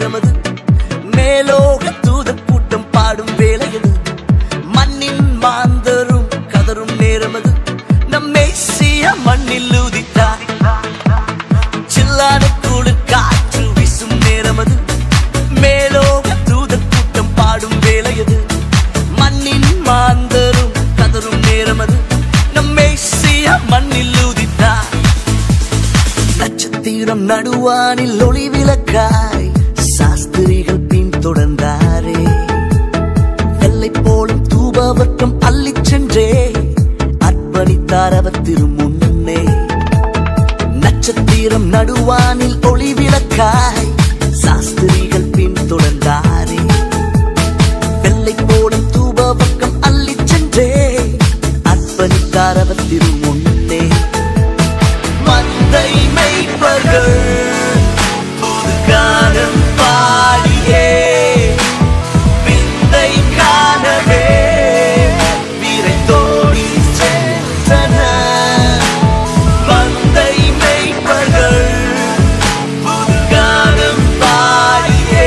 நேரமது மேலோக தூதர் கூட்டம் பாடும் வேளையது மண்ணின் மாந்தரும் கதரும் நேரமது நம் மேசிய மண்ணில் ஊதித்தார் சில்லான குளிர் காற்று வீசும் நேரமது மேலோக தூதர் கூட்டம் பாடும் வேளையது மண்ணின் மாந்தரும் கதரும் நேரமது நம் மேசிய மண்ணில் ஊதித்தார் நட்சத்திரம் நடுவானில் ஒளி விளக்காய் சாஸ்திரிகள் பின்தொடர்ந்தாரே வெள்ளை போலும் தூபவர்க்கம் அள்ளிச் சென்றே அர்ப்பணித்தார் அவர் திருமுன்னே நட்சத்திரம் நடுவானில் ஒளி விளக்காய் சாஸ்திரிகள் பின்தொடர்ந்தாரே வெள்ளை போலும் தூபவர்க்கம் அள்ளிச் சென்றே அர்ப்பணித்தார் அவர் திருமுன்னே மந்தை மெய்ப்பர்கள் புது கானம் பாடியே விந்தை காணவே விரைந்தோடி சென்றனர் மந்தை மெய்ப்பர்கள் புது கானம் பாடியே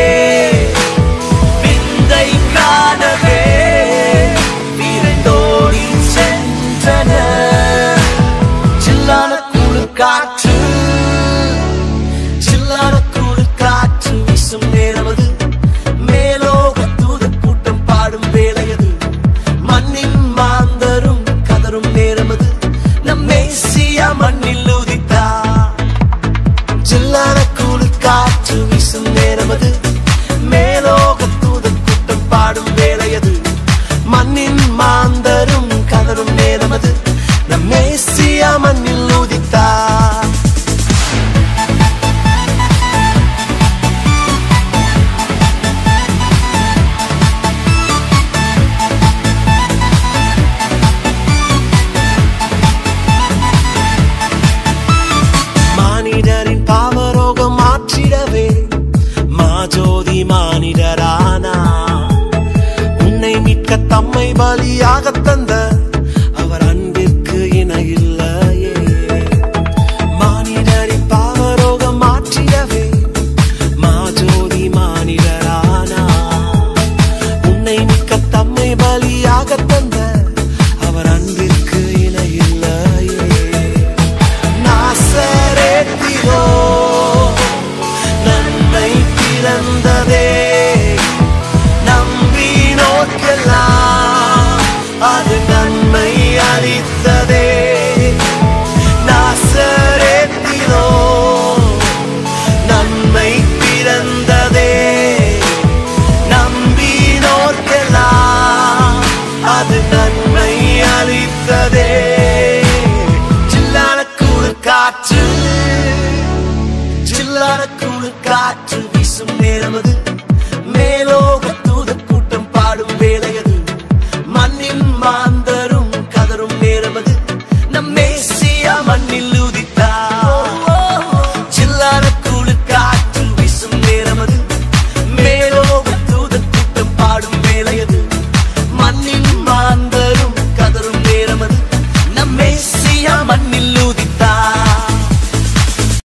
விந்தை காணவே விரைந்தோடி சென்றனர் சில்லான குளிர் காற்று சில்லான குளிர் காற்று வீசும் நேரமது மேலோக தூதர் கூட்டம் பாடும் வேளையது மண்ணின் மாந்தரும் கதரும் நேரமது நம் மேசியா மண்ணில் உதித்தார் சில்லான குளிர் காற்று வீசும் நேரமது மேலோக தூதர் கூட்டம் பாடும் வேளையது மண்ணின் மாந்தரும் கதரும் நேரமது நம் மேசியா மண்ணில் உதித்தார் மானிடரின் பாவரோகம் மாற்றிடவே மாஜோதி மானிடரானா உன்னை மீட்க தம்மை பலியாக தந்த அவர் அன்பிற்கு இணையில்லையே மானிடரின் பாவரோகம் மாற்றிடவே மாஜோதி மானிடரானா உன்னை மீட்க தம்மை பலியாக தந்த அவர் அன்பிற்கு இணையில்லையே நாசரேத்திலோ நன்மை பிறந்ததே நம்பினோர்க்கெல்லாம் அது நன்மை அளித்ததே நாசரேத்திலோ நன்மை பிறந்ததே நம்பினோர்க்கெல்லாம் அது நன்மை அளித்ததே சில்லான குளிர் காற்று சில்லான குளிர் காற்று வீசும் நேரமது